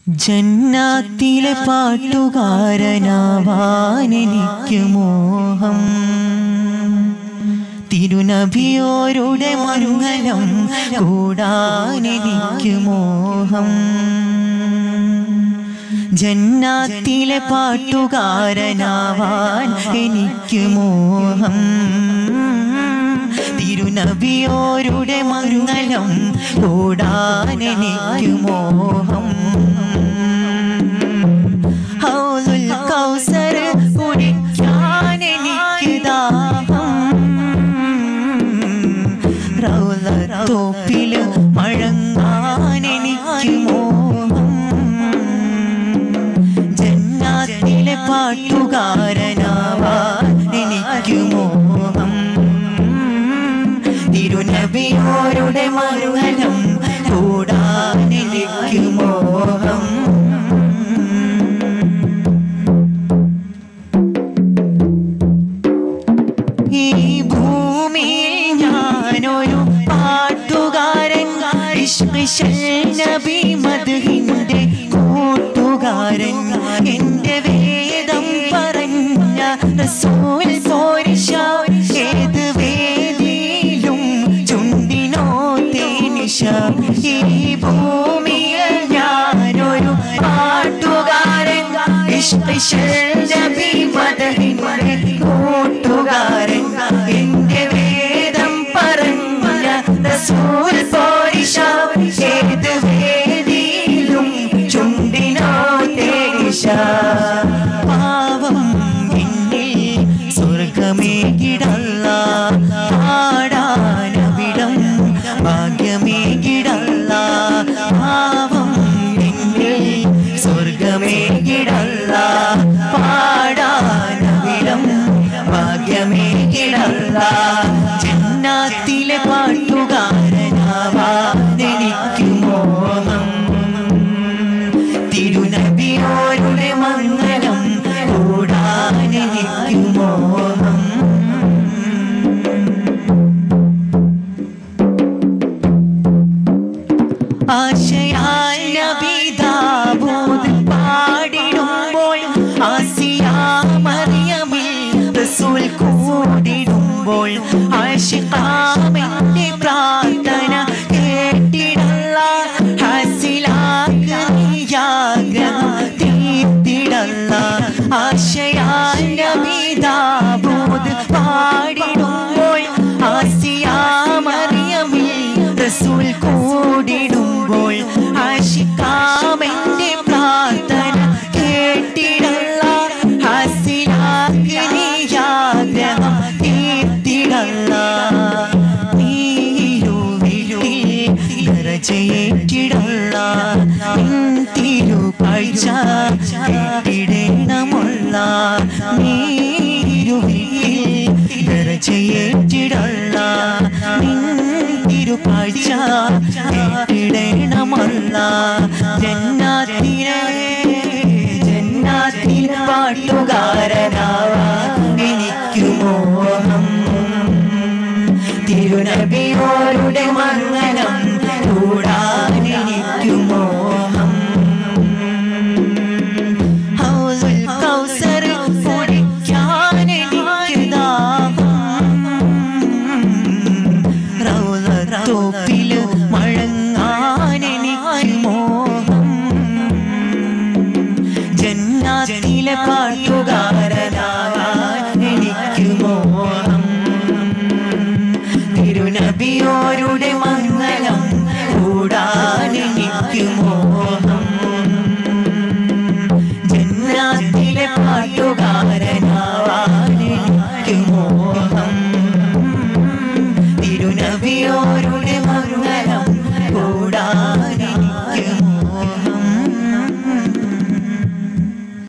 ജന്നാത്തിലെ പാട്ടുകാരനാവാനെനിക്ക് മോഹം തിരുനബിയോരുടെ മംഗലം കൂടാനെനിക്ക് മോഹം ജന്നാത്തിലെ പാട്ടുകാരനാവാൻ എനിക്ക് മോഹം തിരുനബിയോരുടെ മംഗലം കൂടാൻ എനിക്ക് മോഹം ഹൗലുൽ കൗസർ കുടിക്കാൻ എനിക്ക് ദാഹം റൗലത്തോപ്പില് മഴങ്ങാൻ എനിക്ക് മോഹം ജന്നാത്തിലെ പാട്ടുകാരനാവാൻ എനിക്ക് മോഹം തിരുനബിയോരുടെ മംഗലം കൂടാൻ എനിക്ക് മോഹം ഈ ഭൂമിയിൽ ഞാനൊരു പാട്ടുകാരൻ ഇഷ്കിശൽ നബി മദ്ഹിന്റെ കൂട്ടുകാരൻ എന്റെ വേദം പറഞ്ഞ റസൂൽ പോരിഷ ഏത് വേദിയിലും ചുണ്ടിനോ തേനിഷ ഈ ഭൂമിയിൽ ഞാനൊരു പാട്ടുകാരൻ ഇഷ്കിശൽ നബി മദ്ഹിന്റെ കൂട്ടുകാരൻ എന്റെ വേദം പറഞ്ഞ റസൂൽ പോരിഷ ഏത് വേദിയിലും ചുണ്ടിനോ തേനിഷ പാവം എന്നിൽ സ്വർഗമേ കിടല്ല പാടാനവിടം ഭാഗ്യമേ കിടല്ല പാവം എന്നിൽ സ്വർഗമേ കിടല്ല പാടാനവിടം ഭാഗ്യമേ കിടല്ല ജന്നാത്തിലെ പാട്ടുകാരനാവാനെനിക്ക് മോഹം തിരുനബിയോരുടെ മംഗലം കൂടാനെനിക്ക് മോഹം ആശയാൽ നബി ദാവൂദ് പാടിടുമ്പോൾ ആസിയ മറിയമിൽ റസൂൽ കൂടിടുമ്പോൾ ആശിഖാമിന്റെ പ്രാർത്ഥന കേട്ടിടല്ല ഹാസിലാക്ക് നീയാഗ്രഹം തീർത്തിടല്ല ആശയാൽ നബി ദാവൂദ് പാടിടുമ്പോൾ ആസിയ മറിയമിൽ റസൂൽ കൂടിടുമ്പോൾ ആശിക്കാമെന്റെ പ്രാർത്ഥന കേട്ടിടല്ല ഹാസിലാക്ക് നീയാഗ്രഹം തീർത്തിടല്ല നീരുവിരുവിൽ ദരജയേറ്റിടല്ല തിരുക്കാഴ്ച കേട്ടിടേണമുള്ള നീരുവിൽ ദരജയേറ്റിടല്ല തിരുക്കാഴ്ച കേട്ടിടേണമല്ല ജന്നാത്തിനെ ജന്നാത്തിൽ പാട്ടുകാരനാവാൻ എനിക്ക് മോഹം തിരുനബിയോരുടെ മംഗലം കൂടാൻ എനിക്ക് മോഹം ഹൗസുൽ കൗസർ കുടിക്കാൻ എനിക്ക് ദാഹം റൗലത്തോപ്പില് മഴങ്ങാൻ എനിക്ക് മോഹം ജന്നാത്തിലെ പാട്ടുകാരനാകാൻ എനിക്ക് മോഹം തിരുനബിയോരുടെ മംഗലം കൂടാൻ എനിക്ക് മോഹം ജന്നാത്തിലെ പാട്ടുകാരനാവാൻ എനിക്ക് മോഹം തിരുനബിയോരുടെ